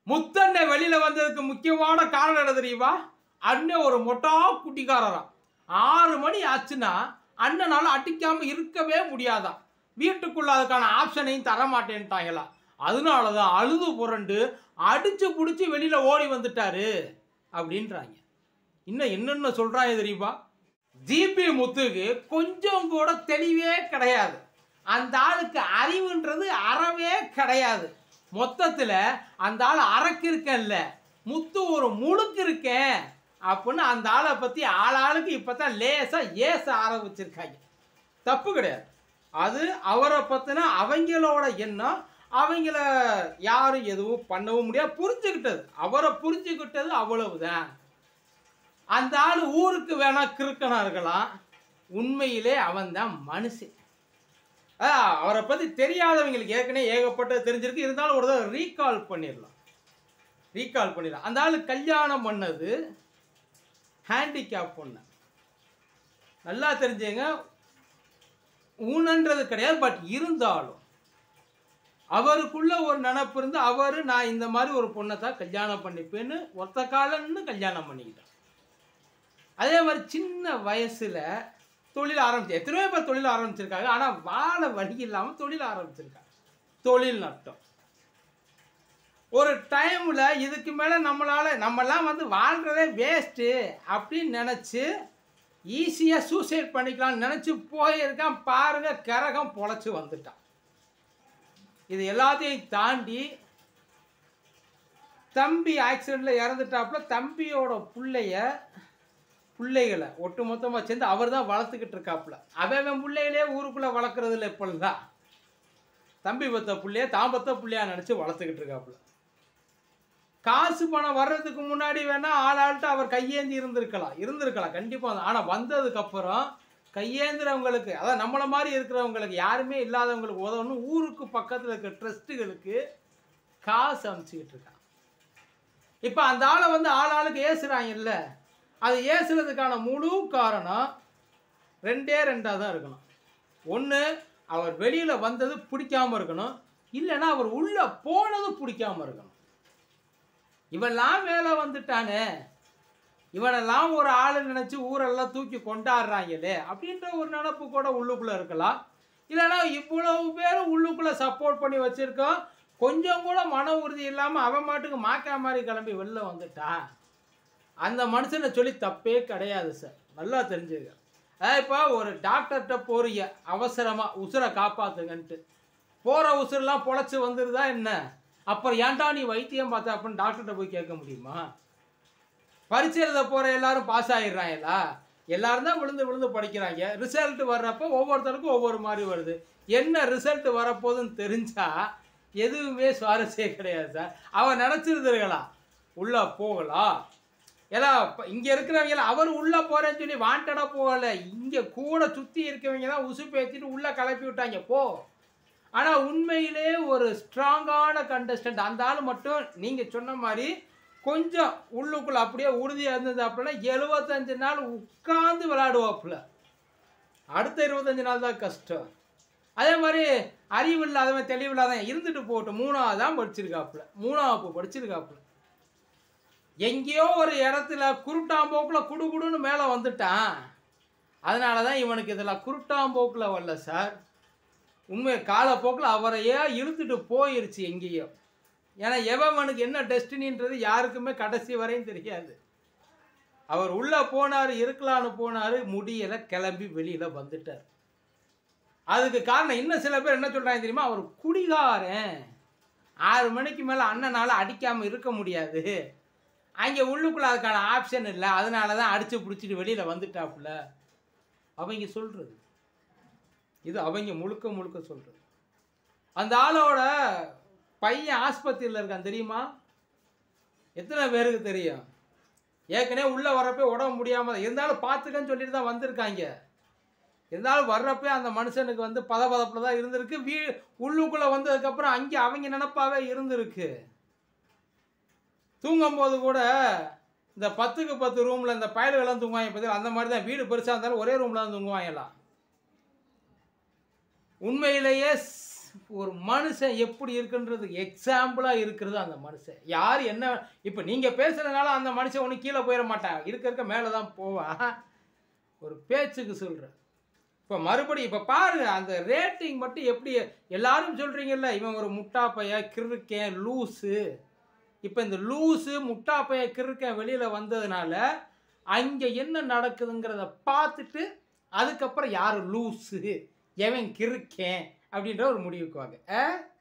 முத்தண்ணை வெளியில வந்ததுக்கு முக்கியமான காரணம் என்ன தெரியுமா அண்ணன் ஒரு மொட்டா குட்டிக்காரராம் ஆறு மணி ஆச்சுன்னா அண்ணனால அடிக்காம இருக்கவே முடியாதாம் வீட்டுக்குள்ள அதுக்கான ஆப்ஷனையும் தர மாட்டேன்ட்டாங்களாம் அதனாலதான் அழுது புரண்டு அடிச்சு புடிச்சு வெளியில ஓடி வந்துட்டாரு அப்படின்றாங்க இன்னும் என்னென்ன சொல்றாங்க தெரியுமா ஜிபி முத்துக்கு கொஞ்சம் கூட தெளிவே கிடையாது அந்த ஆளுக்கு அறிவுன்றது அறவே கிடையாது மொத்தத்தில் அந்த ஆள் அறக்கு இருக்கேன்ல முத்து ஒரு முழுக்கு இருக்கேன் அப்படின்னு அந்த ஆளை பற்றி ஆளாளுக்கு இப்போ தான் லேசாக ஏச ஆரம்பிச்சிருக்காங்க தப்பு கிடையாது அது அவரை பற்றின அவங்களோட எண்ணம் அவங்கள யாரும் எதுவும் பண்ணவும் முடியாது புரிஞ்சுக்கிட்டது அவரை புரிஞ்சுக்கிட்டது அவ்வளவுதான் அந்த ஆள் ஊருக்கு வேணா கிறுக்கனா இருக்கலாம் உண்மையிலே அவன் தான் மனுஷன் ஆ, அவரை பற்றி தெரியாதவங்களுக்கு ஏற்கனவே ஏகப்பட்டது தெரிஞ்சிருக்கு இருந்தாலும் ஒரு தடவை ரீகால் பண்ணிடலாம் ரீகால் பண்ணிடலாம் அந்த ஆள் கல்யாணம் பண்ணது ஹேண்டிகேப் பொண்ணு நல்லா தெரிஞ்சுங்க ஊனன்றது கிடையாது பட் இருந்தாலும் அவருக்குள்ள ஒரு நினப்பு இருந்து அவர் நான் இந்த மாதிரி ஒரு பொண்ணை தான் கல்யாணம் பண்ணிப்பேன்னு ஒத்த காலன்னு கல்யாணம் பண்ணிக்கிட்டான் அதே மாதிரி சின்ன வயசுல தொழில் ஆரம்பிச்சு எத்தனையோ பேர் தொழில் ஆரம்பிச்சிருக்காங்க ஆனால் வாழ வழி இல்லாமல் தொழில் ஆரம்பிச்சிருக்காங்க தொழில் நட்டம் ஒரு டைமில் இதுக்கு மேலே நம்மளால் நம்மலாம் வந்து வாழ்கிறதே வேஸ்ட்டு அப்படின்னு நினச்சி ஈஸியாக சூசைட் பண்ணிக்கலாம்னு நினச்சி போயிருக்கான் பாருங்க கரகம் பொழைச்சி வந்துட்டான் இது எல்லாத்தையும் தாண்டி தம்பி ஆக்சிடெண்ட்டில் இறந்துட்டாப்புல தம்பியோட பிள்ளைய பிள்ளைகளை ஒட்டு மொத்தமாக சேர்ந்து அவர் தான் வளர்த்துக்கிட்டு இருக்காப்புல அவன் அவன் பிள்ளைகளே ஊருக்குள்ளே வளர்க்குறது இல்லை இப்போல்லாம் தம்பி பத்த பிள்ளைய தான் பத்த பிள்ளையா நினச்சி வளர்த்துக்கிட்டு இருக்காப்புல காசு பணம் வர்றதுக்கு முன்னாடி வேணா ஆள் ஆள்கிட்ட அவர் கையேந்தி இருந்திருக்கலாம் இருந்திருக்கலாம் கண்டிப்பாக ஆனால் வந்ததுக்கப்புறம் கையேந்துறவங்களுக்கு அதான் நம்மளை மாதிரி இருக்கிறவங்களுக்கு யாருமே இல்லாதவங்களுக்கு உதவணும் ஊருக்கு பக்கத்தில் இருக்க ட்ரஸ்ட்டுகளுக்கு காசு அனுப்பிச்சிக்கிட்டு இருக்கான் இப்போ அந்த ஆளை வந்து ஆள் ஆளுக்கு ஏசுறாங்கல்ல அது ஏசுறதுக்கான முழு காரணம் ரெண்டே ரெண்டாக தான் இருக்கணும் ஒன்று அவர் வெளியில் வந்தது பிடிக்காம இருக்கணும் இல்லைன்னா அவர் உள்ளே போனது பிடிக்காம இருக்கணும் இவெல்லாம் மேலே வந்துட்டானே இவனெல்லாம் ஒரு ஆள் நினச்சி ஊரெல்லாம் தூக்கி கொண்டாடுறாங்களே அப்படின்ற ஒரு நினப்பு கூட உள்ளுக்குள்ளே இருக்கலாம் இல்லைன்னா இவ்வளவு பேர் உள்ளுக்குள்ளே சப்போர்ட் பண்ணி வச்சுருக்கோம் கொஞ்சம் கூட மன உறுதி இல்லாமல் அவன் மாட்டுக்கு மாக்கா மாதிரி கிளம்பி வெளில வந்துட்டான் அந்த மனுஷனை சொல்லி தப்பே கிடையாது சார் நல்லா தெரிஞ்சுக்க அதாவது இப்போ ஒரு டாக்டர்கிட்ட போறீங்க அவசரமாக உசுரை காப்பாத்துங்கன்ட்டு போகிற உசுரெல்லாம் பொழைச்சி வந்துருதா என்ன அப்புறம் ஏன்டா நீ வைத்தியம் பார்த்த அப்படின்னு டாக்டர்கிட்ட போய் கேட்க முடியுமா பரீட்சை எழுத போகிற எல்லாரும் பாஸ் ஆகிடுறாங்களா எல்லாரும் தான் விழுந்து விழுந்து படிக்கிறாங்க ரிசல்ட் வர்றப்போ ஒவ்வொருத்தருக்கும் ஒவ்வொரு மாதிரி வருது என்ன ரிசல்ட் வரப்போகுதுன்னு தெரிஞ்சா எதுவுமே சுவாரஸ்யம் கிடையாது சார் அவன் நினச்சிருந்துருக்கலாம் உள்ளே போகலாம் ஏன்னா இங்கே இருக்கிறவங்க அவர் உள்ளே போகிறேன்னு சொல்லி வாண்டடாக போகல இங்கே கூட சுற்றி இருக்கவங்க தான் உசு பேத்திட்டு உள்ளே கிளப்பி விட்டாங்க போ ஆனால் உண்மையிலே ஒரு ஸ்ட்ராங்கான கண்டஸ்டன்ட் அந்த ஆள் மட்டும் நீங்கள் சொன்ன மாதிரி கொஞ்சம் உள்ளுக்குள்ள அப்படியே உறுதியாக இருந்தது அப்படின்னா எழுபத்தஞ்சு நாள் உட்காந்து விளையாடுவாப்புல அடுத்த இருபத்தஞ்சு நாள் தான் கஷ்டம் அதே மாதிரி அறிவு இல்லாதவன் தெளிவு இல்லாதவன் இருந்துட்டு போகட்டும் மூணாவது தான் படிச்சிருக்காப்புல மூணாவது படிச்சிருக்காப்புல எங்கேயோ ஒரு இடத்துல குருட்டாம்போக்கில் குடு குடுன்னு மேலே வந்துட்டான் அதனால தான் இவனுக்கு இதில் குருட்டாம்போக்கில் வரல சார் உண்மை காலப்போக்கில் அவரையே இழுத்துட்டு போயிருச்சு எங்கேயோ ஏன்னா எவனுக்கு என்ன டெஸ்டினின்றது யாருக்குமே கடைசி வரையும் தெரியாது அவர் உள்ளே போனார் இருக்கலான்னு போனார் முடியலை கிளம்பி வெளியில் வந்துட்டார் அதுக்கு காரணம் இன்னும் சில பேர் என்ன சொல்கிறாங்க தெரியுமா அவர் குடிகாரன் ஆறு மணிக்கு மேலே அண்ணனால் அடிக்காமல் இருக்க முடியாது அங்கே உள்ளுக்குள்ளே அதுக்கான ஆப்ஷன் இல்லை அதனால தான் அடித்து பிடிச்சிட்டு வெளியில் வந்துட்டாப்புல அவங்க சொல்கிறது இது அவங்க முழுக்க முழுக்க சொல்கிறது அந்த ஆளோட பையன் ஆஸ்பத்திரியில் இருக்கான் தெரியுமா எத்தனை பேருக்கு தெரியும் ஏற்கனவே உள்ளே வரப்போ உடம்பு முடியாமல் இருந்தாலும் பார்த்துக்கன்னு சொல்லிட்டு தான் வந்திருக்காங்க இருந்தாலும் வர்றப்ப அந்த மனுஷனுக்கு வந்து பதபதப்பில் தான் இருந்திருக்கு வீ உள்ளுக்குள்ளே வந்ததுக்கப்புறம் அங்கே அவங்க நினப்பாவே இருந்திருக்கு தூங்கும்போது கூட இந்த பத்துக்கு பத்து ரூமில் இந்த பயல்கள்லாம் தூங்குவாங்க பற்றி அந்த மாதிரி தான் வீடு பெருசாக இருந்தாலும் ஒரே ரூமில் தான் தூங்குவாங்க எல்லாம் உண்மையிலேயே ஸ்- ஒரு மனுஷன் எப்படி இருக்குன்றது எக்ஸாம்பிளாக இருக்கிறது அந்த மனுஷன் யார் என்ன இப்போ நீங்கள் பேசுகிறதுனால அந்த மனுஷன் ஒன்றும் கீழே போயிட மாட்டான் இருக்க இருக்க மேலே தான் போவான் ஒரு பேச்சுக்கு சொல்கிறேன் இப்போ மறுபடியும் இப்போ பாருங்க அந்த ரேட்டிங் மட்டும் எப்படி எல்லாரும் சொல்கிறீங்கல்ல இவன் ஒரு முட்டா பைய கிறுக்கேன் லூஸு இப்போ இந்த லூஸு முட்டா பைய கிறுக்கேன் வெளியில் வந்ததுனால அங்கே என்ன நடக்குதுங்கிறத பார்த்துட்டு அதுக்கப்புறம் யார் லூஸு எவன் கிறுக்கேன் அப்படின்ற ஒரு முடிவுக்கு வாங்க ஆ